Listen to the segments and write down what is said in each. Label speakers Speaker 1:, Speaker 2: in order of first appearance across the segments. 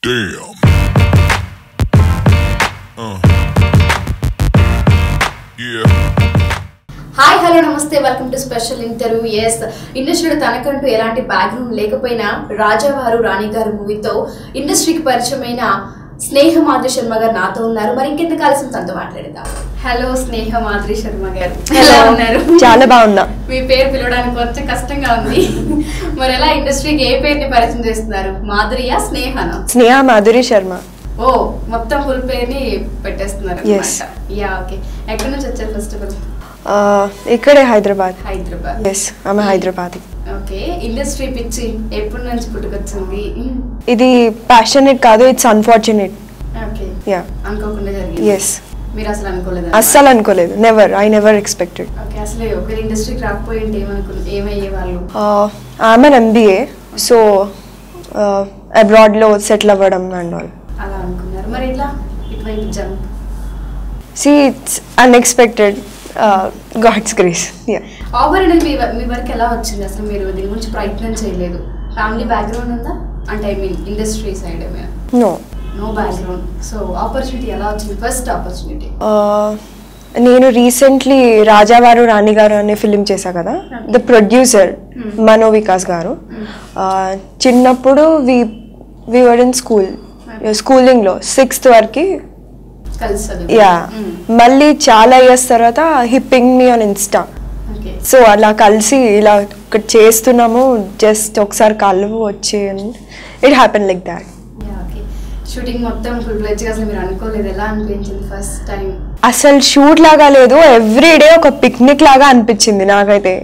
Speaker 1: Damn. Uh. Yeah.
Speaker 2: Hi hello నమస్తే welcome to special interview ఎస్ ఇండస్ట్రీలో తనకంటూ ఎలాంటి బ్యాక్గ్రౌండ్ లేకపోయినా రాజావారు రాణి గారు మూవీతో ఇండస్ట్రీకి పరిచయమైన స్నేహ మాధురి శర్మ గారు నాతో ఉన్నారు మరి ఇంకెంత కాల్సిన తనతో మాట్లాడదాం హలో స్నేహ మాధురి శర్మ గారు ఎలా ఉన్నారు
Speaker 3: చాలా బాగున్నా
Speaker 2: మీ పేరు పిలవడానికి కొంచెం కష్టంగా ఉంది మరి ఎలా ఇండస్ట్రీకి ఏ పేరుని పరిచయం చేస్తున్నారు మాధురియా స్నేహనా
Speaker 3: స్నేహ మాధురి శర్మ
Speaker 2: ఓ మొత్తం ఫుల్ పేరుని పెట్టేస్తున్నారు
Speaker 3: Yes.
Speaker 2: యా ఓకే ఎక్కడి నుంచి వచ్చారు ఫస్ట్ ఆఫ్ ఆల్
Speaker 3: ఆ, ఇక్కడే హైదరాబాద్
Speaker 2: హైదరాబాద్
Speaker 3: ఎస్ ఆమె హైదరాబాద్
Speaker 2: ఓకే ఇండస్ట్రీ పిచ్చి ఎప్పటి నుంచి పుట్టుకొచ్చింది
Speaker 3: ఇది ప్యాషనెట్ కాదు ఇట్స్ అన్ఫార్చునేట్
Speaker 2: ఓకే
Speaker 3: యా
Speaker 2: అనుకోకుండా జరిగింది
Speaker 3: ఎస్
Speaker 2: మీరు అసలు అనుకోలేదు
Speaker 3: అస్సలు అనుకోలేదు never I never expected
Speaker 2: okay అసలు ఒకవేళ ఇండస్ట్రీకి రాకపోయి ఉంటే ఏమనుకు ఏమయ్యే వాళ్ళు
Speaker 3: ఆమె ఎంబీఏ సో అబ్రాడ్లో సెటిల్ అవ్వడం అండ్ ఆల్
Speaker 2: అలా అనుకున్నారు మరి ఇట్లా ఇటువైపు jump
Speaker 3: see it's unexpected God's grace yeah
Speaker 2: offer అనేది మీ వ- మీ వరకు ఎలా వచ్చింది అసలు మీరు దీని గురించి ప్రయత్నం చేయలేదు ఫ్యామిలీ బ్యాక్గ్రౌండ్ ఉందా అంటే I mean industry side
Speaker 3: no
Speaker 2: no background so opportunity ఎలా వచ్చింది ఫస్ట్ ఆపర్చునిటీ
Speaker 3: నేను రీసెంట్లీ రాజావారు రాణి గారు అనే ఫిలిం చేశా కదా the producer Mano Vikas garu Uh, చిన్నప్పుడు we we were in school స్కూలింగ్లో సిక్స్త్ వరకు
Speaker 2: కలిసి చదువు
Speaker 3: యా
Speaker 2: Mm.
Speaker 3: మళ్ళీ చాలా ఇయర్స్ తర్వాత he ping me on Insta
Speaker 2: okay
Speaker 3: so అలా కలిసి ఇలా ఒకటి చేస్తున్నాము జస్ట్ ఒకసారి కలువు వచ్చి it happen like that
Speaker 2: yeah okay shooting మొత్తం ఫుల్ ఫ్లెడ్జ్గా అసలు మీరు అనుకోలేదు ఎలా అనిపించింది ఫస్ట్ టైం
Speaker 3: అసలు షూట్ లాగా లేదు ఎవ్రీ డే ఒక పిక్నిక్ లాగా అనిపించింది నాకైతే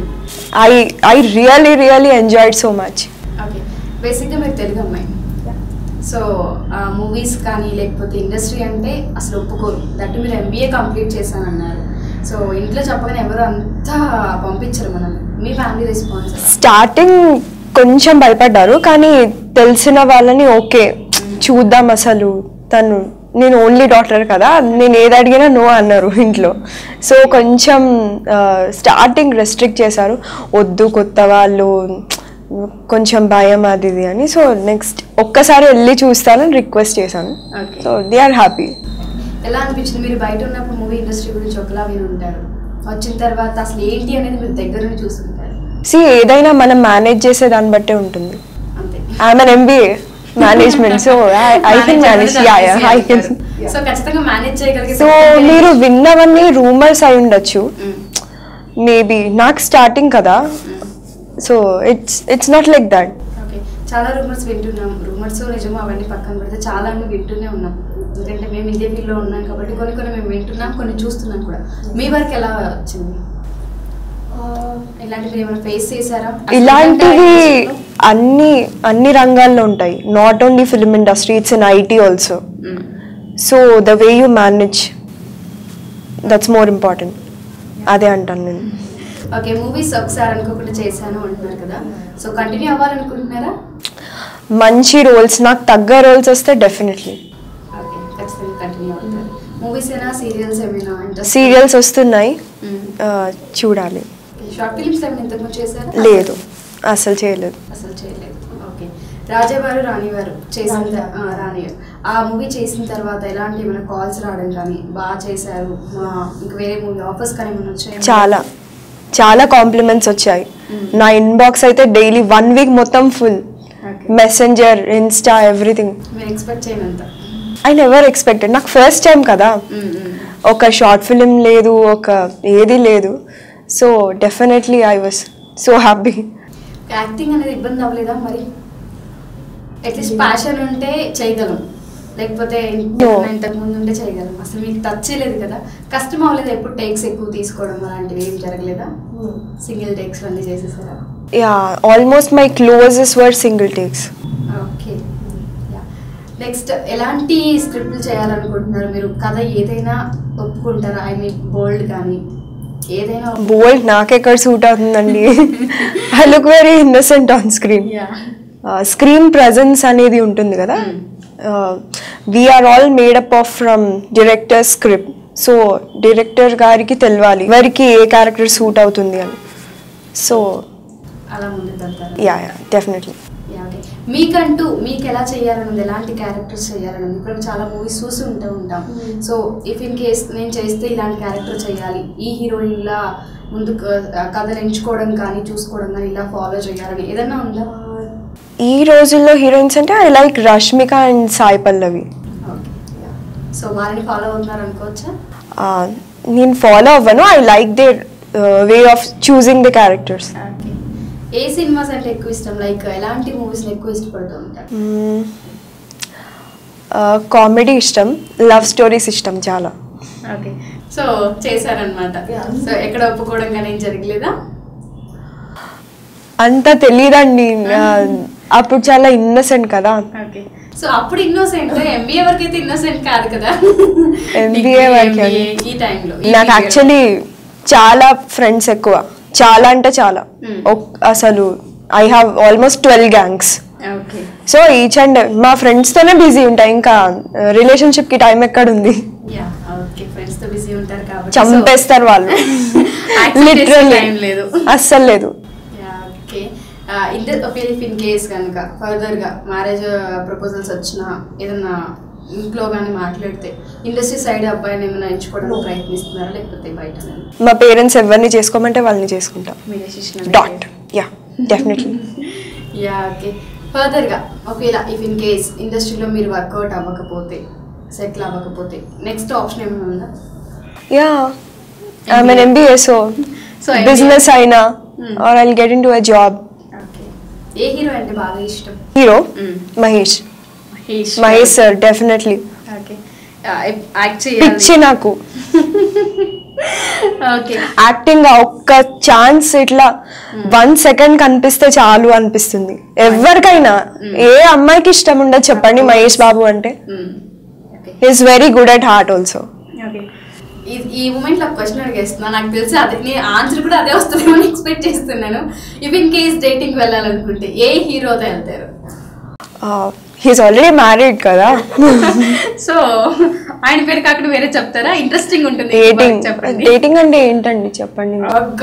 Speaker 3: I I really really enjoyed so much
Speaker 2: okay బేసిక్గా మీరు తెలుగు అమ్మాయి సో మూవీస్ కానీ లేకపోతే ఇండస్ట్రీ అంటే అసలు ఒప్పుకోరు దట్టు మీరు ఎంబీఏ కంప్లీట్ చేశానన్నారు సో ఇంట్లో చెప్పగానే ఎవరు అంతా పంపించరు మనల్ని మీ ఫ్యామిలీ రెస్పాన్స్
Speaker 3: స్టార్టింగ్ కొంచెం భయపడ్డారు కానీ తెలిసిన వాళ్ళని ఓకే చూద్దాం అసలు తను నేను ఓన్లీ డాక్టర్ కదా నేను ఏది అడిగినా నో అన్నారు ఇంట్లో సో కొంచెం స్టార్టింగ్ రెస్ట్రిక్ట్ చేశారు వద్దు కొత్త వాళ్ళు కొంచెం భయం అది ఇది అని సో నెక్స్ట్ ఒక్కసారి వెళ్ళి చూస్తానని రిక్వెస్ట్ చేశాను
Speaker 2: okay
Speaker 3: so they are happy
Speaker 2: ఎలా అనిపించింది మీరు బయట ఉన్నప్పుడు మూవీ ఇండస్ట్రీ గురించి ఒకలా విని ఉంటారు వచ్చిన తర్వాత అసలు ఏంటి అనేది మీరు దగ్గర నుండి చూస్తుంటారు
Speaker 3: సి ఏదైనా మనం మేనేజ్ చేసే దాన్ని బట్టే ఉంటుంది
Speaker 2: అంతే
Speaker 3: I'm an MBA management so I can manage yeah yeah I can
Speaker 2: so ఖచ్చితంగా మేనేజ్ చేయగలిగే
Speaker 3: సో మీరు విన్నవన్నీ రూమర్స్ అయి ఉండొచ్చు
Speaker 2: మ్మ్.
Speaker 3: మేబీ నాకు స్టార్టింగ్ కదా so it's it's not like that
Speaker 2: okay చాలా రూమర్స్ వింటున్నాం రూమర్స్ నిజమో అవన్నీ పక్కన పెడితే చాలా అన్ని వింటూనే ఉన్నాం ఎందుకంటే మేము ఇదే ఫీల్డ్లో ఉన్నాం కాబట్టి కొన్ని కొన్ని మేము వింటున్నాం కొన్ని చూస్తున్నాం కూడా మీ వరకు ఎలా వచ్చింది ఇలాంటి మీరు ఏమైనా ఫేస్ చేశారా అసలు
Speaker 3: ఇలాంటివి
Speaker 2: ఇలాంటి
Speaker 3: అన్ని అన్ని రంగాల్లో ఉంటాయి not only film industry it's in IT also
Speaker 2: మ్మ్.
Speaker 3: So the way you manage that's more important అదే అంటాను నేను
Speaker 2: ఓకే మూవీస్ ఒకసారి అనుకోకుండా చేశాను అంటున్నారు కదా సో కంటిన్యూ అవ్వాలనుకుంటున్నారా
Speaker 3: మంచి రోల్స్ నాకు తగ్గ రోల్స్ వస్తే డెఫినెట్లీ
Speaker 2: ఓకే ఖచ్చితంగా కంటిన్యూ అవుతారు మూవీస్ అయినా సీరియల్స్ ఏమైనా ఇంట్రెస్ట్
Speaker 3: సీరియల్స్ వస్తున్నాయి ఆ, చూడాలి
Speaker 2: షార్ట్ ఫిల్మ్స్ ఏమైనా ఇంతకుముందు చేశారా
Speaker 3: లేదు అసలు చేయలేదు
Speaker 2: అసలు చేయలేదు ఓకే రాజావారు రాణివారు చేసిన త- ఆ, రాణిగారు ఆ మూవీ చేసిన తర్వాత ఎలాంటి ఏమైనా కాల్స్ రావడం కానీ బాగా చేశారు మా ఇంకా వేరే మూవీ ఆఫర్స్ కానీ ఏమైనా వచ్చాయి
Speaker 3: చాలా చాలా కాంప్లిమెంట్స్ వచ్చాయి నా ఇన్బాక్స్ అయితే డైలీ వన్ వీక్ మొత్తం full
Speaker 2: okay
Speaker 3: messenger Insta everything
Speaker 2: మీరు ఎక్స్పెక్ట్ చేయనంత
Speaker 3: ఐ నెవర్ ఎక్స్పెక్టెడ్ నాకు ఫస్ట్ టైం కదా ఒక షార్ట్ ఫిలిం లేదు ఒక ఏది లేదు so definitely I was so happy
Speaker 2: acting అనేది ఇబ్బంది అవ్వలేదా మరి అట్లీస్ట్ ప్యాషన్ ఉంటే చేయగలం లేకపోతే
Speaker 3: No.
Speaker 2: ఇంతకు ముందు ఉంటే చేయగలం అసలు మీకు టచ్ చేయలేదు కదా కష్టం అవ్వలేదు ఎప్పుడు టేక్స్ ఎక్కువ తీసుకోవడం అలాంటివి ఏం జరగలేదా సింగిల్ టేక్స్ అన్నీ చేసేసారా
Speaker 3: yeah almost my closes were single takes
Speaker 2: okay next ఎలాంటి స్క్రిప్ట్లు చేయాలనుకుంటున్నారు మీరు కథ ఏదైనా ఒప్పుకుంటారా ఐ మీన్ బోల్డ్ కానీ ఏదైనా
Speaker 3: బోల్డ్ నాకెక్కడ సూట్ అవుతుందండి I look very innocent on screen screen presence అనేది ఉంటుంది కదా we're all made up of from director script so director garu తెలియాలి ఎవరికి ఏ క్యారెక్టర్ సూట్ అవుతుంది అని సో
Speaker 2: అలా ముందుకు వెళ్తారు
Speaker 3: yeah yeah definitely
Speaker 2: yeah, okay మీకంటూ మీకు ఎలా చేయాలని ఉంది ఎలాంటి క్యారెక్టర్స్ చేయాలని ఉంది ఇప్పుడు చాలా మూవీస్ చూసి ఉంటూ ఉంటాం
Speaker 3: Hmm.
Speaker 2: So if in case నేను చేస్తే ఇలాంటి క్యారెక్టర్ చేయాలి ఈ హీరోయిన్లా ముందు క- కథను ఎంచుకోవడం కానీ చూసుకోవడం కానీ ఇలా ఫాలో చేయాలని ఏదన్నా ఉందా
Speaker 3: ఈ రోజుల్లో హీరోయిన్స్ అంటే I like Rashmika and Sai Pallavi
Speaker 2: okay so వాళ్ళని ఫాలో అవుతున్నారు అనుకోవచ్చా
Speaker 3: ఆ, నేను ఫాలో అవ్వను I like their way of choosing the characters
Speaker 2: okay ఏ సినిమాస్ అంటే ఎక్కువ ఇష్టం లైక్ ఎలాంటి మూవీస్ ఎక్కువ ఇష్టపడుతూ ఉంటారు
Speaker 3: కామెడీ ఇష్టం లవ్ స్టోరీస్ ఇష్టం చాలా
Speaker 2: ఓకే సో చేశారనమాట సో ఎక్కడ ఒప్పుకోవడం కానీ ఏం జరగలేదా
Speaker 3: అంత తెలియదండి ఆ, అప్పుడు చాలా ఇన్నసెంట్ కదా
Speaker 2: ఓకే సో అప్పుడు ఇన్నోసెంట్ ఎంబీఏ వరకు అయితే ఇన్నోసెంట్ కాదు కదా
Speaker 3: MBA వరకే.
Speaker 2: MBA ఈ టైంలో
Speaker 3: నాకు యాక్చువల్లీ చాలా ఫ్రెండ్స్ ఎక్కువ చాలా అంటే చాలా
Speaker 2: Hmm.
Speaker 3: ఒక్- అసలు I have almost twelve gangs
Speaker 2: okay
Speaker 3: so each and మా ఫ్రెండ్స్తోనే బిజీ ఉంటాయి ఇంకా రిలేషన్షిప్కి టైం ఎక్కడ ఉంది
Speaker 2: యా ఓకే ఫ్రెండ్స్ తో బిజీ ఉంటారు కాబట్టి
Speaker 3: చంపేస్తారు వాళ్ళు
Speaker 2: Accept చేసే
Speaker 3: లిటరల్లీ
Speaker 2: time లేదు.
Speaker 3: అస్సలు లేదు
Speaker 2: okay inter if in case కనుక ఫర్దర్ గా మ్యారేజ్ ప్రపోజల్స్ వచ్చినా ఏదన్నా ఇంట్లో కానీ మాట్లాడితే ఇండస్ట్రీ సైడ్ అబ్బాయిని ఏమైనా ఎంచుకోవడానికి ప్రయత్నిస్తున్నారా లేకపోతే బయట
Speaker 3: మా పేరెంట్స్ ఎవరిని చేసుకోమంటే వాళ్ళని చేసుకుంటా
Speaker 2: మీ decision
Speaker 3: that yeah definitely
Speaker 2: yeah okay further గా ఒకవేళ ఇఫ్ ఇన్ కేస్ ఇండస్ట్రీలో మీరు వర్కౌట్ అవ్వకపోతే సెటిల్ అవ్వకపోతే నెక్స్ట్ ఆప్షన్ ఏమైనా ఉందా
Speaker 3: yeah I mean MBA so
Speaker 2: So, MBA.
Speaker 3: Business అయినా
Speaker 2: Hmm.
Speaker 3: Or I get into a job
Speaker 2: okay ఏ హీరో అంటే బాగా ఇష్టం
Speaker 3: hero
Speaker 2: Mm.
Speaker 3: Mahesh
Speaker 2: Mahesh
Speaker 3: Mahesh sir definitely
Speaker 2: okay act
Speaker 3: పిచ్చి
Speaker 2: చేయాలి
Speaker 3: నాకు
Speaker 2: ఓకే
Speaker 3: యాక్టింగ్ ఒక్క ఛాన్స్ ఇట్లా వన్ సెకండ్ కనిపిస్తే చాలు అనిపిస్తుంది ఎవరికైనా ఏ అమ్మాయికి ఇష్టం ఉండదు చెప్పండి మహేష్ బాబు అంటే
Speaker 2: okay
Speaker 3: is very good at heart also
Speaker 2: okay ఈ- ఈ మూమెంట్ లో క్వశ్చన్ అడిగేస్తున్నా నాకు తెలిసి అదే నేను ఆన్సర్ కూడా అదే వస్తుందేమో ఎక్స్పెక్ట్ చేస్తున్నాను ఇఫ్ ఇన్ కేస్ డేటింగ్ వెళ్ళాలనుకుంటే ఏ హీరోతో వెళ్తారు
Speaker 3: హీస్ ఆల్రెడీ మ్యారీడ్ కదా
Speaker 2: సో ఆయన పేరు కాకుండా వేరే చెప్తారా ఇంట్రెస్టింగ్ ఉంటుంది
Speaker 3: డేటింగ్
Speaker 2: చెప్పండి
Speaker 3: డేటింగ్ అంటే ఏంటండి చెప్పండి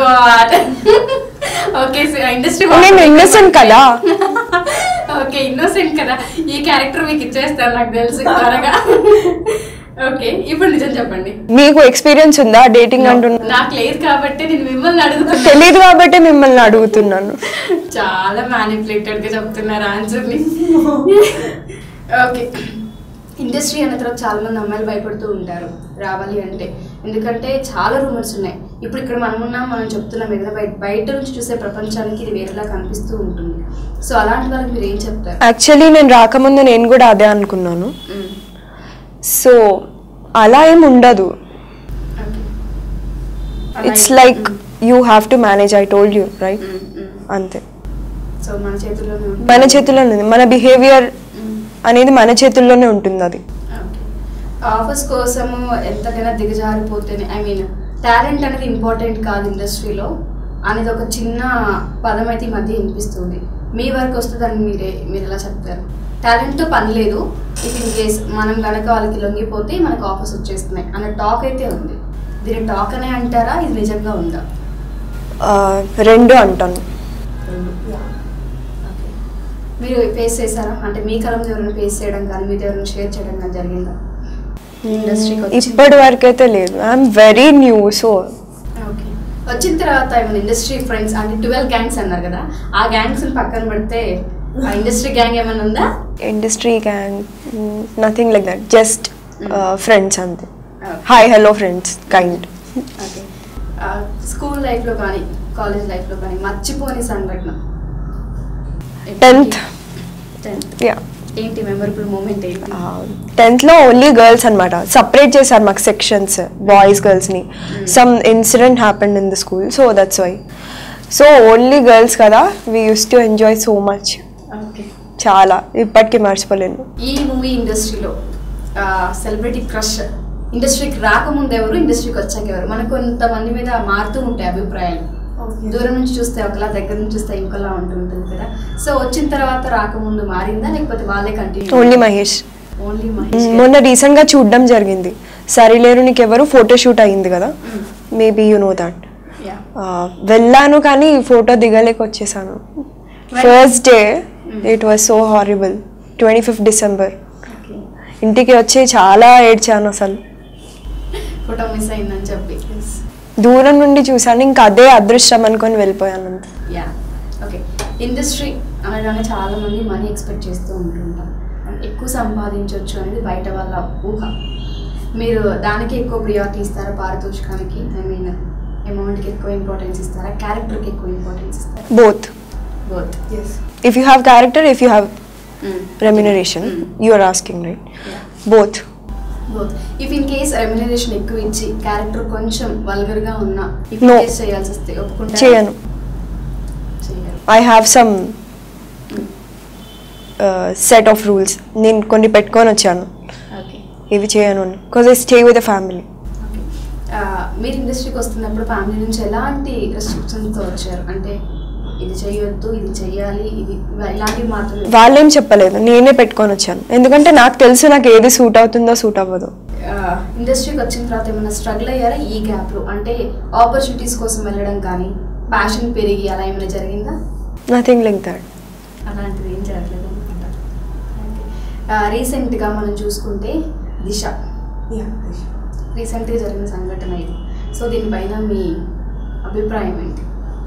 Speaker 2: ఓకే ఇండస్ట్రీ
Speaker 3: నేను innocent కదా.
Speaker 2: ఓకే ఇన్నోసెంట్ కదా ఈ క్యారెక్టర్ మీకు ఇచ్చేస్తారు నాకు తెలుసు త్వరగా ఓకే ఇప్పుడు నిజం చెప్పండి
Speaker 3: మీకు ఎక్స్పీరియన్స్ ఉందా డేటింగ్ అంటున్నా
Speaker 2: నాకు లేదు కాబట్టి నేను మిమ్మల్ని అడుగుతున్నా
Speaker 3: తెలియదు కాబట్టి మిమ్మల్ని అడుగుతున్నాను
Speaker 2: చాలా మ్యానిపులేటెడ్ గా చెప్తున్నారు ఆన్సర్ ని ఓకే ఇండస్ట్రీ అన్న తర్వాత చాలా మంది అమ్మాయిలు భయపడుతూ ఉంటారు రావాలి అంటే ఎందుకంటే చాలా రూమర్స్ ఉన్నాయి ఇప్పుడు ఇక్కడ మనం ఉన్నాం మనం చెప్తున్నాం ఏదైనా బయట బయట నుంచి చూసే ప్రపంచానికి ఇది వేరేలా కనిపిస్తూ ఉంటుంది సో అలాంటి వాళ్ళకి మీరు ఏం చెప్తారు
Speaker 3: యాక్చువల్లీ నేను రాకముందు నేను కూడా అదే అనుకున్నాను
Speaker 2: మ్మ్.
Speaker 3: సో అలా ఏం ఉండదు
Speaker 2: Okay.
Speaker 3: ఇట్స్
Speaker 2: అలా-
Speaker 3: like you have to manage I told you right
Speaker 2: mm, mm.
Speaker 3: అంతే
Speaker 2: సో మన చేతుల్లోనే ఉంటుంది.
Speaker 3: మన చేతుల్లోనే ఉంది మన బిహేవియర్
Speaker 2: మ్మ్.
Speaker 3: అనేది మన చేతుల్లోనే ఉంటుంది అది
Speaker 2: ఆఫర్స్ కోసము ఎంతకైనా దిగజారిపోతేనే ఐ మీన్ టాలెంట్ అనేది ఇంపార్టెంట్ కాదు ఇండస్ట్రీలో అనేది ఒక చిన్న పదం అయితే ఈ మధ్య వినిపిస్తుంది మీ వరకు వస్తుందని మీరే మీరు ఎలా చెప్తారు టాలెంట్తో పని లేదు ఇఫ్ ఇన్ కేస్ మనం కనుక వాళ్ళకి లొంగిపోతే మనకు ఆఫర్స్ వచ్చేస్తున్నాయి అనే టాక్ అయితే ఉంది దీని టాక్ అనే అంటారా ఇది నిజంగా ఉందా
Speaker 3: ఆ, రెండు అంటాను
Speaker 2: Okay. మీరు ఫేస్ చేశారా అంటే మీ కాలంలో ఎవరైనా ఫేస్ చేయడం కానీ మీతో ఎవరైనా షేర్ చేయడం కానీ జరిగిందా ఇండస్ట్రీకి వచ్చి
Speaker 3: ఇప్పటి వరకు అయితే లేదు I'm very new so
Speaker 2: okay వచ్చిన తర్వాత ఏమైనా ఇండస్ట్రీ ఫ్రెండ్స్ అంటే ట్వెల్వ్ గ్యాంగ్స్ అన్నారు కదా ఆ గ్యాంగ్స్ పక్కన పెడితే ఆ ఇండస్ట్రీ గ్యాంగ్ ఏమైనా ఉందా
Speaker 3: industry gang nothing like that just friends అంతే
Speaker 2: Okay.
Speaker 3: Hi hello friends kind
Speaker 2: okay school లైఫ్లో కానీ కాలేజ్ లైఫ్లో కానీ మర్చిపోని సంఘటన
Speaker 3: టెన్త్
Speaker 2: టెన్త్
Speaker 3: యా
Speaker 2: ఏంటి మెమరబుల్ మూమెంట్ ఏంటి
Speaker 3: టెన్త్లో ఓన్లీ గర్ల్స్ అనమాట సపరేట్ చేశారు మాకు సెక్షన్స్ బాయ్స్ గర్ల్స్ని some incident happened in the school so that's why so only girls కదా we use to enjoy so much
Speaker 2: okay
Speaker 3: చాలా ఇప్పటికీ మర్చిపోలేను
Speaker 2: ఈ మూవీ ఇండస్ట్రీలో సెలబ్రిటీ క్రష్ ఇండస్ట్రీకి రాకముందు ఎవరు ఇండస్ట్రీకి వచ్చాక ఎవరు మనకు కొంతమంది మీద మారుతూ ఉంటాయి అభిప్రాయాలు దూరం నుంచి చూస్తే ఒకలా దగ్గర నుంచి చూస్తే ఇంకోలా ఉంటుంటుంది కదా సో వచ్చిన తర్వాత రాకముందు మారిందా లేకపోతే వాళ్ళే continue
Speaker 3: only Mahesh
Speaker 2: only Mahesh garu.
Speaker 3: మొన్న రీసెంట్గా చూడడం జరిగింది సరిలేరు నీకు ఎవరు ఫోటోషూట్ అయింది కదా
Speaker 2: Mm.
Speaker 3: Maybe you know that
Speaker 2: Yeah.
Speaker 3: వెళ్ళాను కానీ ఫోటో దిగలేక వచ్చేసాను
Speaker 2: When-
Speaker 3: first day it was so horrible twenty fifth December
Speaker 2: okay
Speaker 3: ఇంటికి వచ్చి చాలా ఏడ్చాను అసలు
Speaker 2: ఫోటో మిస్ అయిందని చెప్పి
Speaker 3: దూరం నుండి చూసాను ఇంకా అదే అదృష్టం అనుకొని వెళ్ళిపోయాను అంతే
Speaker 2: యా ఓకే ఇండస్ట్రీ అనగానే చాలా మంది మనీ ఎక్స్పెక్ట్ చేస్తూ ఉంటుంటారు ఎక్కువ సంపాదించవచ్చు అనేది బయట వాళ్ళ ఊహ మీరు దానికి ఎక్కువ ప్రియారిటీ ఇస్తారా పారితోషికానికి ఐ మీన్ అమౌంట్కి ఎక్కువ ఇంపార్టెన్స్ ఇస్తారా క్యారెక్టర్కి ఎక్కువ ఇంపార్టెన్స్ ఇస్తారా
Speaker 3: both
Speaker 2: both yes
Speaker 3: if you have character if you have remuneration
Speaker 2: Mm.
Speaker 3: You are asking right both
Speaker 2: both if in case remuneration ఎక్కువ ఇచ్చి క్యారెక్టర్ కొంచెం వల్గర్గా ఉన్నా ఇఫ్
Speaker 3: No.
Speaker 2: కేస్ చేయాల్సి వస్తే ఒప్పుకుంటా
Speaker 3: చేయను
Speaker 2: చేయరు
Speaker 3: I have some set of rules నేను కొన్ని పెట్టుకొని వచ్చాను
Speaker 2: ఓకే
Speaker 3: ఇవి చేయను because I stay with the family
Speaker 2: okay. ఆ, మీరు ఇండస్ట్రీకి వస్తున్నప్పుడు ఫ్యామిలీ నుంచి ఎలాంటి రెస్ట్రిక్షన్స్తో వచ్చారు అంటే ఇది చేయొద్దు ఇది చెయ్యాలి ఇది ఇవ- ఇలాంటివి మాత్రమే
Speaker 3: వాళ్ళేం చెప్పలేదు నేనే పెట్టుకొని వచ్చాను ఎందుకంటే నాకు తెలుసు నాకు ఏది సూట్ అవుతుందో సూట్ అవ్వదు
Speaker 2: ఆ, ఇండస్ట్రీకి వచ్చిన తర్వాత ఏమైనా స్ట్రగుల్ అయ్యారా ఈ గ్యాప్లో అంటే ఆపర్చునిటీస్ కోసం వెళ్ళడం కానీ ప్యాషన్ పెరిగి అలా ఏమైనా జరిగిందా
Speaker 3: నథింగ్ లైక్ దట్
Speaker 2: అలాంటిది ఏం జరగలేదు అనుకుంటా రీసెంట్గా మనం చూసుకుంటే దిశ రీసెంట్గా జరిగిన సంఘటన ఇది సో దీనిపైన మీ అభిప్రాయం ఏంటి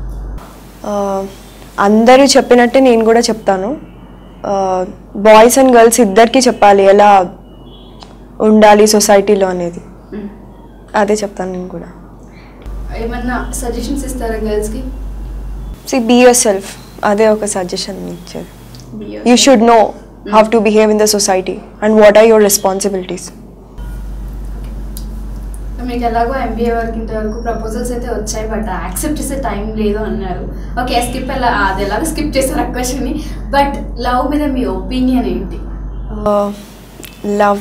Speaker 3: అందరూ చెప్పినట్టే నేను కూడా చెప్తాను బాయ్స్ అండ్ గర్ల్స్ ఇద్దరికి చెప్పాలి ఎలా ఉండాలి సొసైటీలో అనేది
Speaker 2: మ్మ్.
Speaker 3: అదే చెప్తాను నేను కూడా
Speaker 2: ఏమన్నా సజెషన్స్ ఇస్తారా గర్ల్స్కి
Speaker 3: సి బీ యువర్ సెల్ఫ్ అదే ఒక సజెషన్ ఇచ్చేది you should know how to behave in the society and what are your responsibilities
Speaker 2: మీకు ఎలాగో ఎంబీఏ వరకు ఇంతవరకు ప్రపోజల్స్ అయితే వచ్చాయి బట్ యాక్సెప్ట్ చేసే టైం లేదు అన్నారు ఓకే స్కిప్ ఎలా అది ఎలాగో స్కిప్ చేశారు ఆ క్వశ్చన్ని బట్ లవ్ మీద మీ ఒపీనియన్ ఏంటి
Speaker 3: love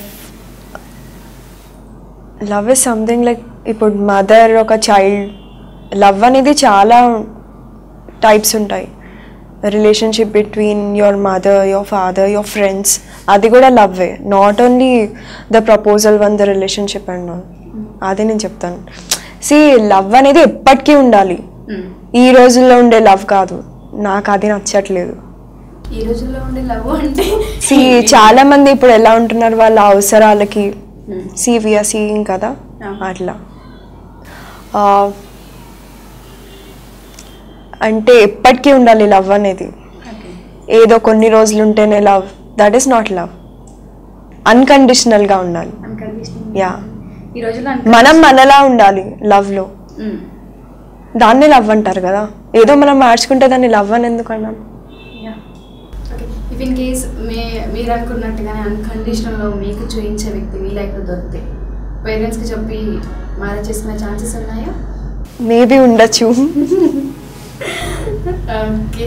Speaker 3: love is something like ఇప్పుడు మదర్ ఒక చైల్డ్ లవ్ అనేది చాలా టైప్స్ ఉంటాయి relationship between your mother your father your friends అది కూడా లవ్వే not only the proposal one the relationship and all అదే నేను చెప్తాను సి లవ్ అనేది ఎప్పటికీ ఉండాలి ఈ రోజుల్లో ఉండే లవ్ కాదు నాకు అది నచ్చట్లేదు
Speaker 2: ఈ రోజుల్లో ఉండే లవ్ అంటే
Speaker 3: సి చాలా మంది ఇప్పుడు ఎలా ఉంటున్నారు వాళ్ళ అవసరాలకి
Speaker 2: Hmm.
Speaker 3: సి విఆర్ సీయింగ్ కదా
Speaker 2: Ah.
Speaker 3: అట్లా ఆ, అంటే ఎప్పటికీ ఉండాలి లవ్ అనేది
Speaker 2: Okay.
Speaker 3: ఏదో కొన్ని రోజులు ఉంటేనే love that is not love అన్కండిషనల్గా ఉండాలి
Speaker 2: Unconditional.
Speaker 3: Yeah.
Speaker 2: ఈ రోజుల్లో
Speaker 3: మనం మనలా ఉండాలి లవ్లో దాన్నే లవ్ అంటారు కదా ఏదో మనం మార్చుకుంటే దాన్ని లవ్ అని ఎందుకు అన్నాను
Speaker 2: okay if in case may మీరు అనుకున్నట్టుగానే అన్కండిషనల్లో మీకు చూపించే వ్యక్తి మీ లైఫ్లో దొరికితే పేరెంట్స్కి చెప్పి మ్యారేజ్ చేసుకునే ఛాన్సెస్ ఉన్నాయా
Speaker 3: మేబీ ఉండొచ్చు
Speaker 2: ఓకే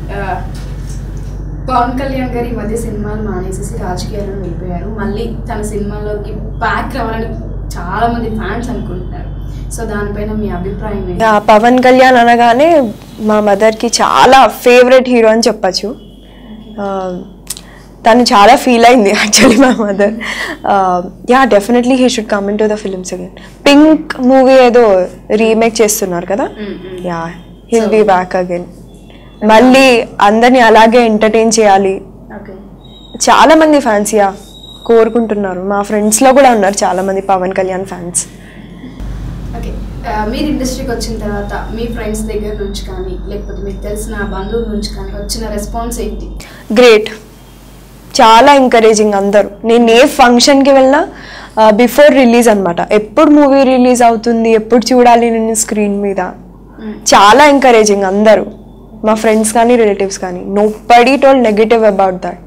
Speaker 2: పవన్ కళ్యాణ్ గారు ఈ మధ్య సినిమాలు మానేసేసి రాజకీయాలను వెళ్ళిపోయారు మళ్ళీ తన సినిమాలోకి బ్యాక్ రావాలని చాలా మంది ఫ్యాన్స్ అనుకుంటున్నారు సో దానిపైన మీ అభిప్రాయం ఏంటి
Speaker 3: యా, పవన్ కళ్యాణ్ అనగానే మా మదర్కి చాలా ఫేవరెట్ హీరో అని చెప్పచ్చు ఆ, తను చాలా ఫీల్ అయింది యాక్చువల్లీ మా mother yeah definitely he should come in to the films again Pink movie ఏదో రీమేక్ చేస్తున్నారు కదా
Speaker 2: మ్మ్, మ్మ్.
Speaker 3: యా హిల్
Speaker 2: So-
Speaker 3: బీ బ్యాక్ అగైన్ మళ్ళీ అందరినీ అలాగే ఎంటర్టైన్ చేయాలి
Speaker 2: ఓకే
Speaker 3: చాలా మంది ఫ్యాన్స్ యా కోరుకుంటున్నారు మా ఫ్రెండ్స్లో కూడా ఉన్నారు చాలా మంది పవన్ కళ్యాణ్ ఫ్యాన్స్
Speaker 2: ఓకే ఆ, మీరు ఇండస్ట్రీకి వచ్చిన తర్వాత మీ ఫ్రెండ్స్ దగ్గర నుంచి కానీ లేకపోతే మీకు తెలిసిన బంధువుల నుంచి కానీ వచ్చిన రెస్పాన్స్ ఏంటి
Speaker 3: గ్రేట్ చాలా ఎంకరేజింగ్ అందరూ నేను ఏ ఫంక్షన్కి వెళ్ళినా బిఫోర్ రిలీజ్ అనమాట ఎప్పుడు మూవీ రిలీజ్ అవుతుంది ఎప్పుడు చూడాలి నేను స్క్రీన్ మీద చాలా ఎంకరేజింగ్ అందరూ మా ఫ్రెండ్స్ కానీ రిలేటివ్స్ కానీ nobody told negative about that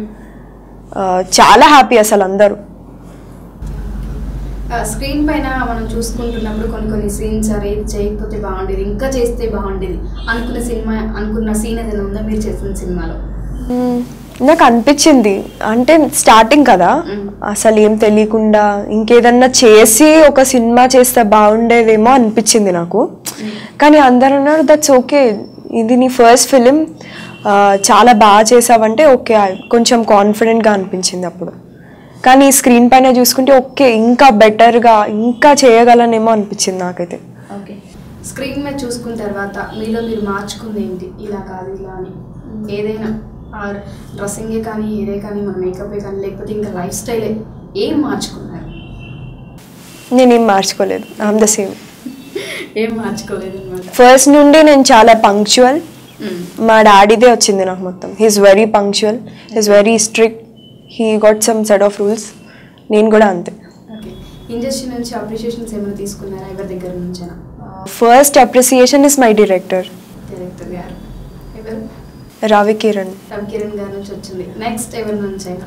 Speaker 3: చాలా హ్యాపీ అసలు అందరూ
Speaker 2: స్క్రీన్ పైన మనం చూసుకుంటున్నప్పుడు కొన్ని కొన్ని సీన్స్ అరే ఇది చేయకపోతే బాగుండేది ఇంకా చేస్తే బాగుండేది అనుకున్న సినిమా అనుకున్న సీన్ ఏదైనా ఉందా మీరు చేసిన సినిమాలో
Speaker 3: మ్మ్. నాకు అనిపించింది అంటే స్టార్టింగ్ కదా
Speaker 2: మ్మ్.
Speaker 3: అసలు ఏం తెలియకుండా ఇంకేదన్నా చేసి ఒక సినిమా చేస్తే బాగుండేదేమో అనిపించింది నాకు కానీ అందరు అన్నారు దట్స్ ఓకే ఇది నీ ఫస్ట్ ఫిలిం చాలా బాగా చేసావంటే ఓకే కొంచెం కాన్ఫిడెంట్గా అనిపించింది అప్పుడు కానీ స్క్రీన్ పైన చూసుకుంటే ఓకే ఇంకా బెటర్గా ఇంకా చేయగలనేమో అనిపించింది నాకైతే
Speaker 2: ఓకే స్క్రీన్ మీద చూసుకున్న తర్వాత మీలో మీరు మార్చుకుంది ఏంటి ఇలా కాదు ఇలా అని ఏదైనా ఆర్ డ్రెస్సింగే కానీ హెయిరే కానీ మన మేకపే కానీ లేకపోతే ఇంకా లైఫ్ స్టైలే ఏం మార్చుకున్నారు
Speaker 3: నేనేం మార్చుకోలేదు ఐఎమ్ ద సేమ్
Speaker 2: ఏం మార్చుకోలేదు అనమాట
Speaker 3: ఫస్ట్ నుండి నేను చాలా పంక్చువల్ మా డాడీదే వచ్చింది నాకు మొత్తం he's very punctual he's very strict he got some set of rules నేను కూడా అంతే
Speaker 2: ఓకే ఇండస్ట్రీ నుంచి అప్రిషియేషన్స్ ఏమైనా తీసుకున్నారా ఎవరి దగ్గర నుంచైనా
Speaker 3: first appreciation is my director
Speaker 2: director garu ఎవరు
Speaker 3: రవి కిరణ్
Speaker 2: రవి కిరణ్ గారి నుంచి వచ్చింది నెక్స్ట్ ఎవరి నుంచైనా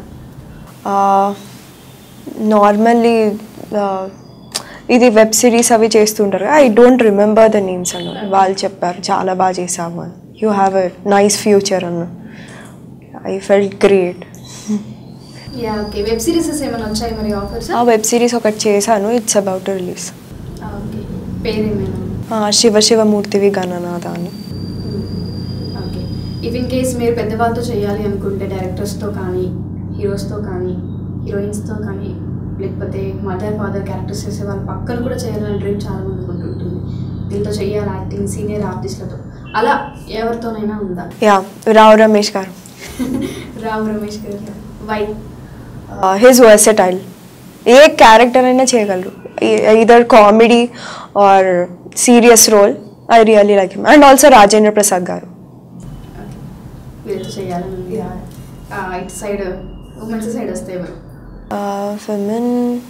Speaker 3: నార్మల్లీ ఇది వెబ్ సిరీస్ అవి చేస్తుంటారు I don't remember the names అన్న వాళ్ళు చెప్పారు చాలా బాగా చేసావు అని you have a nice future అన్న I felt great
Speaker 2: yeah okay web serieses ఏమైనా వచ్చాయి మరి ఆఫర్స్
Speaker 3: ఆ వెబ్ సిరీస్ ఒకటి చేశాను ఇట్స్ అబౌట్ రిలీజ్
Speaker 2: ఓకే పేరు ఏమైనా
Speaker 3: శివ శివమూర్తివి గణనాథ అని
Speaker 2: ఓకే ఇఫ్ ఇన్ కేస్ మీరు పెద్దవాళ్ళతో చేయాలి అనుకుంటే డైరెక్టర్స్తో కానీ హీరోస్తో కానీ హీరోయిన్స్తో కానీ లేకపోతే మదర్ ఫాదర్ క్యారెక్టర్స్ చేసే వాళ్ళ పక్కన కూడా చేయాలని డ్రీమ్ చాలా మందికి ఉంటుంటుంది దీంతో చేయాలి యాక్టింగ్ సీనియర్ ఆర్టిస్టులతో అలా ఎవరితోనైనా ఉందా
Speaker 3: యా రావు రమేష్ గారు
Speaker 2: Ram Ramesh garu why
Speaker 3: he's versatile ఏ క్యారెక్టర్ అయినా చేయగలరు either comedy or serious role I really like him and also Rajendra Prasad garu
Speaker 2: okay వీళ్ళతో చేయాలని ఉంది ఆ, ఇటు సైడ్ ఉమెన్స్ సైడ్ వస్తే ఎవరు
Speaker 3: ఫెమిన్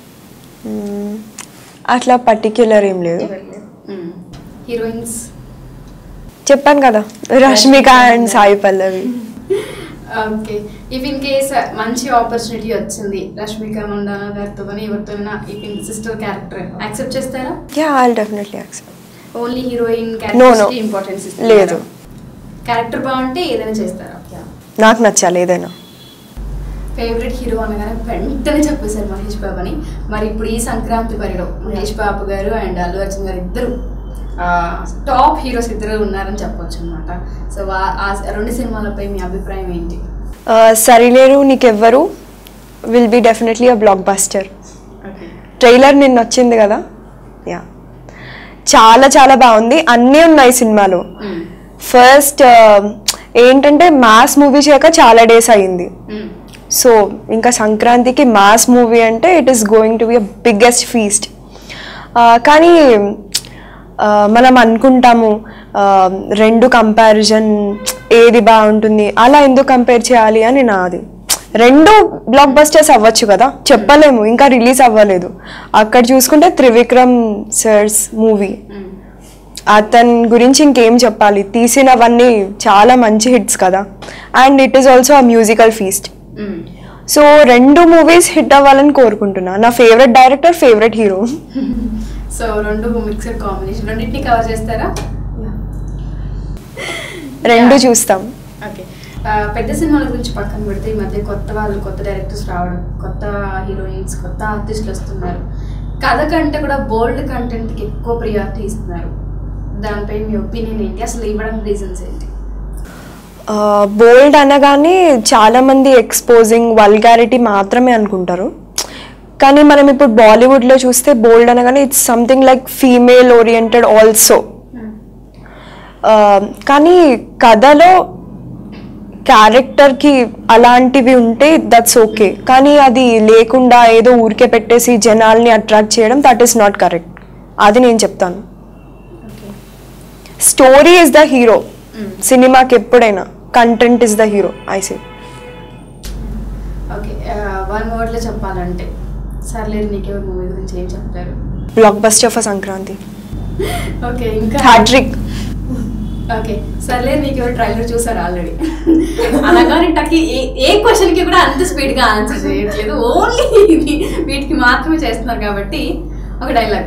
Speaker 3: అట్లా పర్టిక్యులర్ ఏం లేదు
Speaker 2: హీరోయిన్స్
Speaker 3: చెప్పాను కదా Rashmika and Sai Pallavi
Speaker 2: okay if in case మంచి ఆపర్చునిటీ వచ్చింది రష్మిక మందాన గారితో కానీ ఎవరితోనైనా if in sister character accept చేస్తారా
Speaker 3: yeah I definitely accept
Speaker 2: only heroine
Speaker 3: No, no.
Speaker 2: Character importance
Speaker 3: లేదు.
Speaker 2: క్యారెక్టర్ బాగుంటే ఏదైనా చేస్తారా
Speaker 3: నాకు నచ్చాలి ఏదైనా
Speaker 2: ఫేవరెట్ హీరో అనగానే వెంటనే చెప్పేశారు మహేష్ బాబు అని మరి ఇప్పుడు ఈ సంక్రాంతి పరిలో మహేష్ బాబు గారు అండ్ అల్లు అర్జున్ గారు ఇద్దరు టాప్ హీరోస్ ఇద్దరు ఉన్నారని చెప్పొచ్చు అనమాట సో ఆ రెండు సినిమాలపై మీ అభిప్రాయం ఏంటి
Speaker 3: Sarileru Neekevvaru will be definitely a blockbuster
Speaker 2: okay
Speaker 3: trailer నిన్న వచ్చింది కదా యా చాలా చాలా బాగుంది అన్నీ ఉన్నాయి సినిమాలో ఫస్ట్ ఏంటంటే మాస్ మూవీ చేయక చాలా డేస్ అయింది సో ఇంకా సంక్రాంతికి మాస్ మూవీ అంటే it is going to be a biggest feast కానీ ఆ, మనం అనుకుంటాము ఆ, రెండు కంపారిజన్ ఏది బాగుంటుంది అలా ఎందుకు కంపేర్ చేయాలి అని నాది రెండు బ్లాక్ బస్టర్స్ అవ్వచ్చు కదా చెప్పలేము ఇంకా రిలీజ్ అవ్వలేదు అక్కడ చూసుకుంటే త్రివిక్రమ్ సర్స్ మూవీ అతని గురించి ఇంకేం చెప్పాలి తీసినవన్నీ చాలా మంచి హిట్స్ కదా and it is also a musical feast so రెండు మూవీస్ హిట్ అవ్వాలని కోరుకుంటున్నా నా favourite director favourite hero
Speaker 2: so రెండు మిక్సర్ కాంబినేషన్ రెండింటిని కవర్ చేస్తారా
Speaker 3: రెండు
Speaker 2: Yeah.
Speaker 3: చూస్తాం
Speaker 2: ఓకే పెద్ద సినిమాల గురించి పక్కన పెడితే ఈ మధ్య కొత్త వాళ్ళు కొత్త డైరెక్టర్స్ రావడం కొత్త హీరోయిన్స్ కొత్త ఆర్టిస్టులు వస్తున్నారు కథ కంటే కూడా బోల్డ్ కంటెంట్కి ఎక్కువ ప్రియారిటీ ఇస్తున్నారు దానిపై మీ ఒపీనియన్ ఏంటి అసలు ఇవ్వడం రీజన్స్ ఏంటి
Speaker 3: బోల్డ్ అనగానే చాలా మంది ఎక్స్పోజింగ్ వల్గారిటీ మాత్రమే అనుకుంటారు కానీ మనం ఇప్పుడు బాలీవుడ్లో చూస్తే బోల్డ్ అనగానే it's something like female oriented also కానీ కథలో క్యారెక్టర్కి అలాంటివి ఉంటే దట్స్ ఓకే కానీ అది లేకుండా ఏదో ఊరికే పెట్టేసి జనాల్ని అట్రాక్ట్ చేయడం దట్ ఈస్ నాట్ కరెక్ట్ అది నేను చెప్తాను
Speaker 2: okay
Speaker 3: story is the hero సినిమాకి ఎప్పుడైనా content is the hero I say
Speaker 2: okay one వర్డ్లో చెప్పాలంటే సర్లేదు నీకెవరు మూవీ గురించి ఏం చెప్తారు
Speaker 3: blockbuster for Sankranti
Speaker 2: okay ఇంకా
Speaker 3: హ్యాట్రిక్
Speaker 2: ఓకే సర్లే నీకు ఎవరు ట్రైలర్ చూసారు ఆల్రెడీ అలాగని టక్కి ఏ ఏ క్వశ్చన్కి కూడా అంత స్పీడ్గా ఆన్సర్ చేయట్లేదు ఓన్లీ ఇది వీటికి మాత్రమే చేస్తున్నారు కాబట్టి ఒక డైలాగ్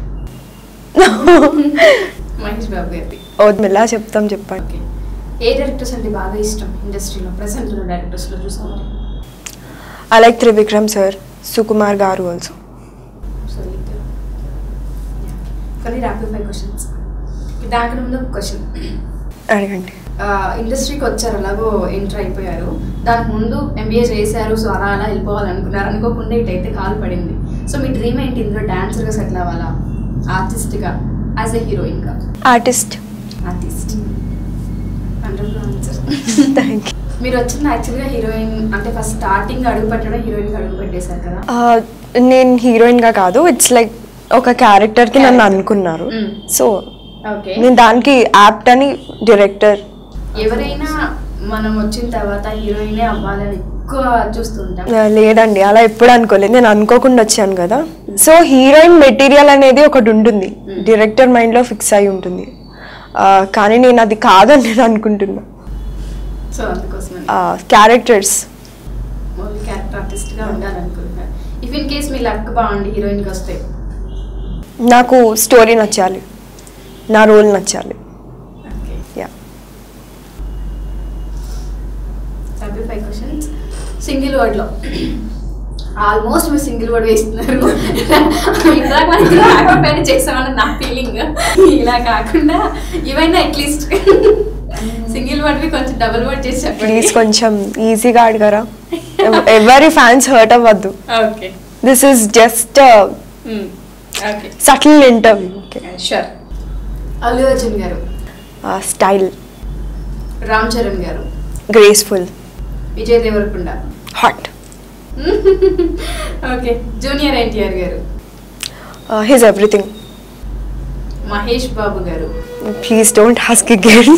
Speaker 2: మహేష్ బాబు గారి
Speaker 3: మెల్లా చెప్తాం చెప్పండి
Speaker 2: ఓకే ఏ డైరెక్టర్స్ అంటే బాగా ఇష్టం ఇండస్ట్రీలో ప్రెసెంట్ ఉన్న డైరెక్టర్స్లో చూసుకుంటే
Speaker 3: I like Trivikram sir Sukumar garu also
Speaker 2: so ఇద్దరు కొన్ని ర్యాపిడ్ ఫైవ్ క్వశ్చన్స్ దాంట్లో ముందు క్వశ్చన్
Speaker 3: అడగండి
Speaker 2: ఇండస్ట్రీకి వచ్చారు అలాగో ఎంటర్ అయిపోయారు దానికి ముందు ఎంబీఏ చేశారు సో అలా అలా వెళ్ళిపోవాలనుకున్నారు అనుకోకుండా ఇటైతే కాలు పడింది సో మీ డ్రీమ్ ఏంటి ఇందులో డాన్సర్గా సెటిల్ అవ్వాలా ఆర్టిస్ట్గా యాజ్ ఎ హీరోయిన్గా
Speaker 3: artist
Speaker 2: artist wonderful answer
Speaker 3: thank you
Speaker 2: మీరు వచ్చిన యాక్చువల్గా హీరోయిన్ అంటే ఫస్ట్ స్టార్టింగ్ అడుగు పెట్టడం హీరోయిన్ అడుగు పెట్టేశారు కదా
Speaker 3: ఆ, నేను హీరోయిన్గా కాదు ఇట్స్ లైక్ ఒక క్యారెక్టర్కి నన్ను అనుకున్నారు
Speaker 2: Mm.
Speaker 3: సో
Speaker 2: ఓకే
Speaker 3: నేను దానికి యాప్ట్ అని డైరెక్టర్
Speaker 2: ఎవరైనా మనం వచ్చిన తర్వాత హీరోయినే అవ్వాలని ఎక్కువ చూస్తుంటాం
Speaker 3: లేదండి అలా ఎప్పుడు అనుకోలేదు నేను అనుకోకుండా వచ్చాను కదా సో హీరోయిన్ మెటీరియల్ అనేది ఒకటి ఉంటుంది
Speaker 2: Mm.
Speaker 3: డైరెక్టర్ మైండ్లో ఫిక్స్ అయి ఉంటుంది ఆ, కానీ నేను అది కాదని నేను అనుకుంటున్నా
Speaker 2: సో అందుకోసమని
Speaker 3: క్యారెక్టర్స్
Speaker 2: ఓన్లీ క్యారెక్టర్ ఆర్టిస్ట్గా ఉండాలనుకుంటున్నారు ఇఫ్ ఇన్ కేస్ మీ లక్ బాగుండి హీరోయిన్కి వస్తే
Speaker 3: నాకు స్టోరీ నచ్చాలి నా రోల్ నచ్చాలి
Speaker 2: okay
Speaker 3: yeah
Speaker 2: thirty five questions single వర్డ్లో ఆల్మోస్ట్ మీరు సింగిల్ వర్డ్ వేస్తున్నారు ఇందాక మనం రాకపోయినా చేసామని నా ఫీలింగ్ ఇలా కాకుండా ఇవైనా అట్లీస్ట్ సింగిల్ వర్డ్వి కొంచెం డబుల్ వర్డ్ చేసి
Speaker 3: ప్లీజ్
Speaker 2: చెప్పండి
Speaker 3: కొంచెం ఈజీగా అడగరా ఎవ- ఎవరి ఫ్యాన్స్ హర్ట్ అవ్వద్దు
Speaker 2: okay
Speaker 3: this is just
Speaker 2: okay
Speaker 3: subtle interview okay
Speaker 2: sure Allu Arjun garu
Speaker 3: style
Speaker 2: Ram Charan garu
Speaker 3: graceful
Speaker 2: Vijay Deverakonda
Speaker 3: hot
Speaker 2: okay junior NTR garu
Speaker 3: his everything
Speaker 2: Mahesh Babu garu
Speaker 3: please don't ask again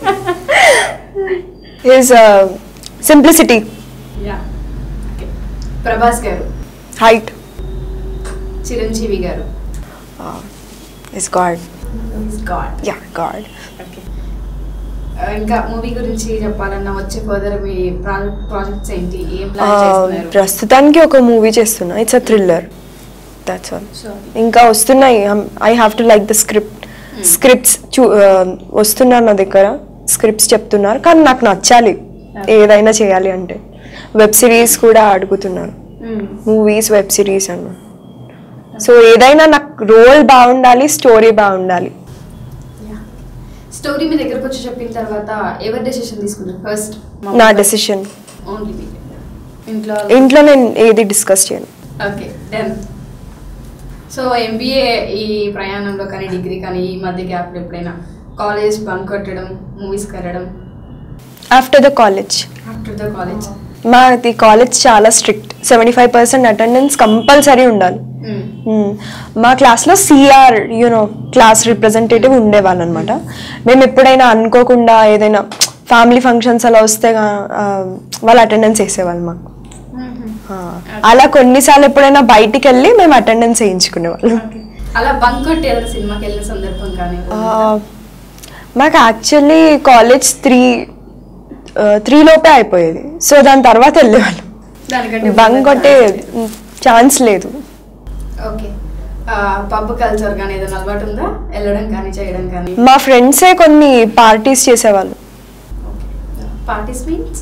Speaker 3: his simplicity
Speaker 2: yeah okay Prabhas garu
Speaker 3: height
Speaker 2: Chiranjeevi garu
Speaker 3: is god
Speaker 2: god
Speaker 3: yeah god
Speaker 2: okay ఇంకా movie గురించి చెప్పాలన్నా వచ్చే further మీ projects ఏంటి ఏం plan చేస్తున్నారు
Speaker 3: ప్రస్తుతానికి ఒక movie చేస్తున్నా it's a thriller that's all
Speaker 2: Sure.
Speaker 3: ఇంకా వస్తున్నాయి I have to like the script scripts చూ uh, వస్తున్నారు నా దగ్గర స్క్రిప్ట్స్ చెప్తున్నారు కానీ నాకు నచ్చాలి ఏదైనా చేయాలి అంటే వెబ్ సిరీస్ కూడా అడుగుతున్నారు
Speaker 2: మ్మ్.
Speaker 3: మూవీస్ వెబ్ సిరీస్ అన్న సో ఏదైనా నాకు రోల్ బాగుండాలి స్టోరీ బాగుండాలి
Speaker 2: Yeah. స్టోరీ మీ దగ్గరకు వచ్చి చెప్పిన తర్వాత ఎవరి డెసిషన్ తీసుకున్నారు ఫస్ట్
Speaker 3: నా డెసిషన్
Speaker 2: ఓన్లీ ఇంట్లో
Speaker 3: ఇంట్లో నేను ఏది డిస్కస్ చేయను
Speaker 2: ఓకే డన్ సో ఎంబీఏ ఈ ప్రయాణంలో కానీ డిగ్రీ కానీ ఈ మధ్య గ్యాప్లో ఎప్పుడైనా కాలేజ్ బంక్ కొట్టడం మూవీస్కి వెళ్ళడం
Speaker 3: after the college
Speaker 2: after the college
Speaker 3: మాది కాలేజ్ చాలా strict seventy five percent attendance compulsory ఉండాలి మ్మ్. మా క్లాస్లో సిఆర్ యూనో క్లాస్ రిప్రజెంటేటివ్ ఉండేవాళ్ళు అనమాట మేము ఎప్పుడైనా అనుకోకుండా ఏదైనా ఫ్యామిలీ ఫంక్షన్స్ అలా వస్తే గా- ఆ, వాళ్ళు అటెండెన్స్ వేసేవాళ్ళు మాకు ఆ, అలా కొన్నిసార్లు ఎప్పుడైనా బయటికి వెళ్ళి మేము అటెండెన్స్ వేయించుకునేవాళ్ళం
Speaker 2: అలా బంక్ కొట్టి ఏదైనా సినిమాకి వెళ్ళిన సందర్భం కానీ
Speaker 3: ఆ, మాకు యాక్చువల్లీ కాలేజ్ త్రీ త్రీ లోపే అయిపోయేది సో దాని తర్వాత వెళ్ళేవాళ్ళం
Speaker 2: దానికంటే
Speaker 3: బంక్ కొట్టే ఛాన్స్ లేదు
Speaker 2: ఓకే పబ్ కల్చర్ కానీ ఏదైనా అలవాటు ఉందా వెళ్ళడం కానీ చేయడం కానీ
Speaker 3: మా ఫ్రెండ్సే కొన్ని పార్టీస్ చేసేవాళ్ళు
Speaker 2: parties means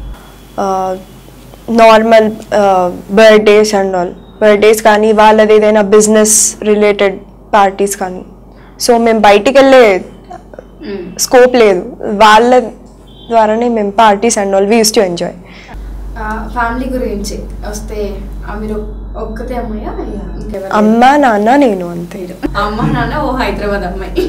Speaker 3: normal birthdays and all birthdays కానీ వాళ్ళది ఏదైనా బిజినెస్ రిలేటెడ్ పార్టీస్ కానీ సో మేము బయటికి వెళ్ళే స్కోప్ లేదు వాళ్ళ ద్వారానే మేము parties and all we use to enjoy
Speaker 2: family గురించి వస్తే ఆ, మీరు ఒక్కతే అమ్మాయా ఇంకెవరు
Speaker 3: అమ్మ నాన్న నేను అంతే
Speaker 2: అమ్మ నాన్న ఓ హైదరాబాద్ అమ్మాయి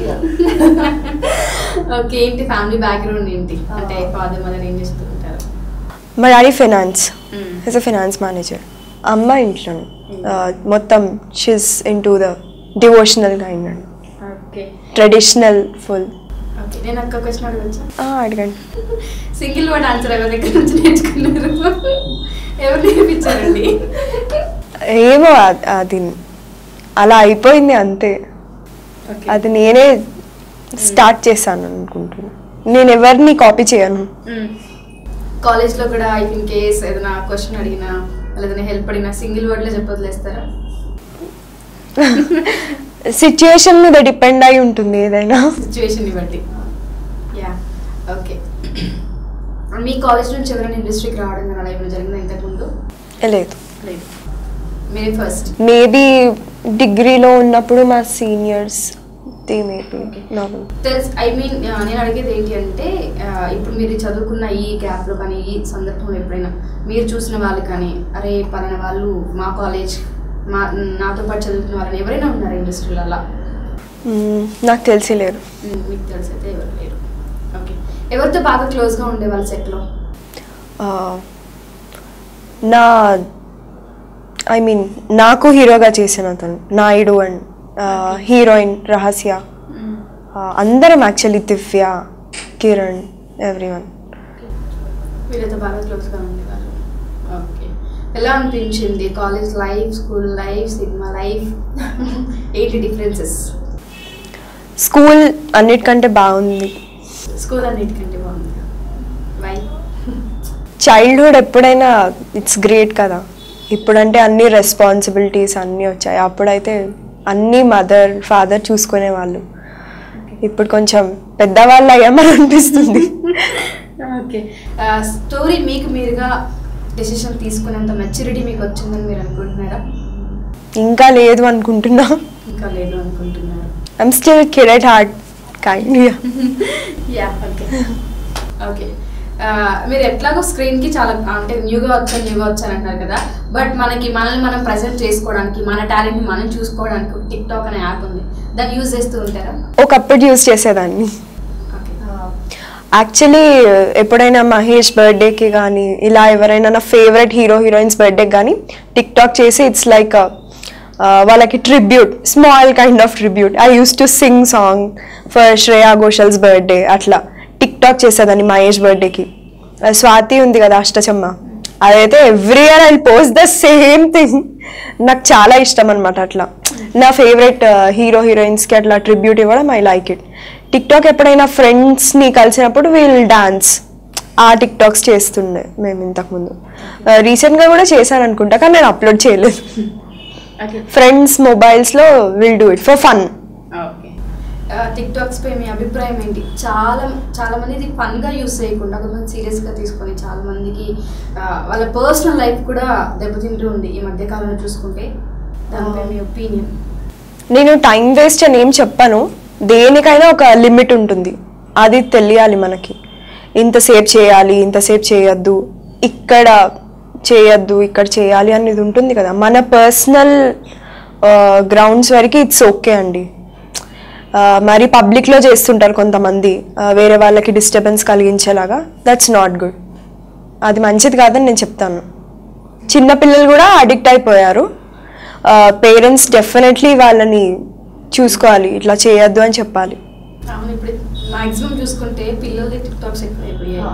Speaker 2: ఓకే ఏంటి ఫ్యామిలీ బ్యాక్గ్రౌండ్ ఏంటి అంటే ఫాదర్ మదర్ ఏం చేస్తూ ఉంటారు
Speaker 3: మా daddy finance
Speaker 2: Mm.
Speaker 3: As a finance manager అమ్మ ఇంట్లోనే Uh, మొత్తం she's in to the devotional kind అండి
Speaker 2: ఓకే
Speaker 3: ట్రెడిషనల్ ఫుల్
Speaker 2: ఓకే నేను ఒక్క క్వశ్చన్ అడగచ్చా
Speaker 3: అడగండి
Speaker 2: సింగిల్ వర్డ్ ఆన్సర్ ఎవరి దగ్గర నుంచి నేర్చుకున్నారు ఎవరు నేర్పించారండి
Speaker 3: ఏమో అ- అది అలా అయిపోయింది అంతే
Speaker 2: ఓకే
Speaker 3: అది నేనే స్టార్ట్ చేశాను అనుకుంటున్నా నేను ఎవరిని కాపీ చేయను
Speaker 2: కాలేజ్లో కూడా ఇఫ్ ఇన్ కేస్ ఏదైనా క్వశ్చన్ అడిగినా లేదా ఏదైనా హెల్ప్ అడిగినా సింగిల్ వర్డ్లో చెప్పొదిలేస్తారా
Speaker 3: సిచ్యుయేషన్ మీద డిపెండ్ అయి ఉంటుంది ఏదైనా
Speaker 2: సిచ్యువేషన్ బట్టి యా ఓకే మీ కాలేజ్ నుంచి ఎవరైనా ఇండస్ట్రీకి రావడం కానీ అలా ఏమైనా జరిగిందా ఇంతకుముందు
Speaker 3: లేదు
Speaker 2: లేదు మీరే ఫస్ట్
Speaker 3: మేబీ డిగ్రీలో ఉన్నప్పుడు మా సీనియర్స్ మేబీ నాకు
Speaker 2: తెలుసు ఐ మీన్ నేను అడిగేది ఏంటి అంటే ఆ, ఇప్పుడు మీరు చదువుకున్న ఈ గ్యాప్లో కానీ ఈ సందర్భంలో ఎప్పుడైనా మీరు చూసిన వాళ్ళు కానీ అరే పలానా వాళ్ళు మా కాలేజ్ మా నాతో పాటు చదువుకున్న వాళ్ళని ఎవరైనా ఉన్నారు ఇండస్ట్రీలో అలా
Speaker 3: మ్మ్, నాకు తెలిసి లేరు
Speaker 2: ఉమ్, మీకు తెలిసి అయితే ఎవరు లేరు ఓకే ఎవరితో బాగా క్లోజ్గా ఉండేవాళ్ళు సెట్లో
Speaker 3: నా ఐ మీన్ నాకు హీరోగా చేసిన అతను నాయుడు అండ్ హీరోయిన్ రహస్య ఆ, అందరం actually Divya Kiran everyone
Speaker 2: వీళ్ళతో బాగా క్లోజ్గా ఉండేవారు ఓకే ఎలా అనిపించింది కాలేజ్ లైఫ్ స్కూల్ లైఫ్ సినిమా లైఫ్ ఏంటి డిఫరెన్సెస్
Speaker 3: స్కూల్ అన్నిటికంటే బాగుంది
Speaker 2: స్కూల్ అన్నిటికంటే బాగుంది వై
Speaker 3: చైల్డ్హుడ్ ఎప్పుడైనా ఇట్స్ గ్రేట్ కదా ఇప్పుడంటే అన్ని రెస్పాన్సిబిలిటీస్ అన్నీ వచ్చాయి అప్పుడైతే అన్నీ మదర్ ఫాదర్ చూసుకునే వాళ్ళు ఇప్పుడు కొంచెం పెద్దవాళ్ళు అయ్యామని అనిపిస్తుంది
Speaker 2: ఓకే స్టోరీ మీకు మీరుగా డెసిషన్ తీసుకునేంత మెచ్యూరిటీ మీకు వచ్చిందని మీరు అనుకుంటున్నారా
Speaker 3: ఇంకా లేదు అనుకుంటున్నా
Speaker 2: ఇంకా లేదు అనుకుంటున్నారు
Speaker 3: I'm still kid at heart kind
Speaker 2: yeah okay okay మీరు ఎట్లాగో స్క్రీన్ కి చాలా అంటే న్యూగా వచ్చాను న్యూగా వచ్చాను అంటారు కదా బట్ మనకి మనల్ని మనం ప్రజెంట్ చేసుకోవడానికి మన టాలెంట్ ని మనం చూసుకోవడానికి టిక్ టాక్ అనే యాప్ ఉంది దాన్ని యూజ్ చేస్తూ ఉంటారా
Speaker 3: ఒకప్పుడు యూస్ చేసేదాన్ని
Speaker 2: ఓకే
Speaker 3: యాక్చువల్లీ ఎప్పుడైనా మహేష్ బర్త్డేకి కానీ ఇలా ఎవరైనా నా ఫేవరెట్ హీరో హీరోయిన్స్ బర్త్డేకి కానీ టిక్ టాక్ చేసి ఇట్స్ లైక్ వాళ్ళకి tribute small kind of tribute I use to sing song for Shreya Ghoshal's birthday అట్లా టిక్ టాక్ చేసేదాన్ని మహేష్ బర్త్డేకి స్వాతి ఉంది కదా అష్టచమ్మ అదైతే every year I post the same thing నాకు చాలా ఇష్టం అనమాట అట్లా నా ఫేవరెట్ హీరో హీరోయిన్స్కి అట్లా ట్రిబ్యూట్ ఇవ్వడం I like it TikTok ఎప్పుడైనా ఫ్రెండ్స్ని కలిసినప్పుడు వీల్ డాన్స్ ఆ టిక్ టాక్స్ చేస్తుండే మేము ఇంతకుముందు రీసెంట్గా కూడా చేశాను అనుకుంటా కానీ నేను అప్లోడ్ చేయలేదు
Speaker 2: ఓకే
Speaker 3: ఫ్రెండ్స్ మొబైల్స్లో will do it for fun
Speaker 2: okay TikToks పై మీ అభిప్రాయం ఏంటి చాలా చాలా మంది ఇది ఫన్ గా యూస్ చేయకుండా కొంతమంది సీరియస్ గా తీసుకొని చాలా మందికి ఆ, వాళ్ళ పర్సనల్ లైఫ్ కూడా దెబ్బతింటూ ఉంది ఈ మధ్య కాలంలో చూసుకుంటే దానిపై మీ ఒపీనియన్
Speaker 3: నేను టైం వేస్ట్ అని ఏం చెప్పాను దేనికైనా ఒక లిమిట్ ఉంటుంది అది తెలియాలి మనకి ఇంతసేపు చేయాలి ఇంతసేపు చేయొద్దు ఇక్కడ చేయొద్దు ఇక్కడ చేయాలి అనేది ఉంటుంది కదా మన పర్సనల్ గ్రౌండ్స్ వరకు ఇట్స్ ఓకే అండి ఆ, మరి పబ్లిక్లో చేస్తుంటారు కొంతమంది ఆ, వేరే వాళ్ళకి డిస్టర్బెన్స్ కలిగించేలాగా దట్స్ నాట్ గుడ్ అది మంచిది కాదని నేను చెప్తాను చిన్నపిల్లలు కూడా అడిక్ట్ అయిపోయారు పేరెంట్స్ డెఫినెట్లీ వాళ్ళని చూసుకోవాలి ఇట్లా చేయొద్దు అని చెప్పాలి
Speaker 2: అవును ఇప్పుడు మాక్సిమం చూసుకుంటే పిల్లలది టిక్ టాక్స్ ఎక్కువ అయిపోయాయి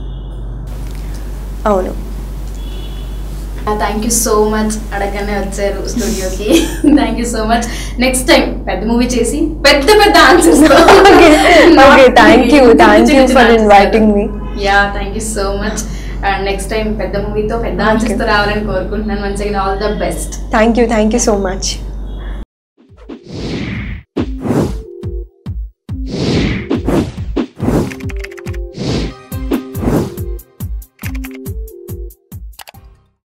Speaker 3: అవును
Speaker 2: థ్యాంక్ యూ సో మచ్ అడగనే వచ్చారు స్టూడియోకి thank you so much next time పెద్ద మూవీ చేసి పెద్ద పెద్ద answers
Speaker 3: Okay, thank you. Thank you for inviting me.
Speaker 2: Yeah thank you so much and next time పెద్ద మూవీతో పెద్ద ఆన్సర్స్ తో రావాలని కోరుకుంటున్నాను మంచిగా all the best
Speaker 3: thank you thank you so much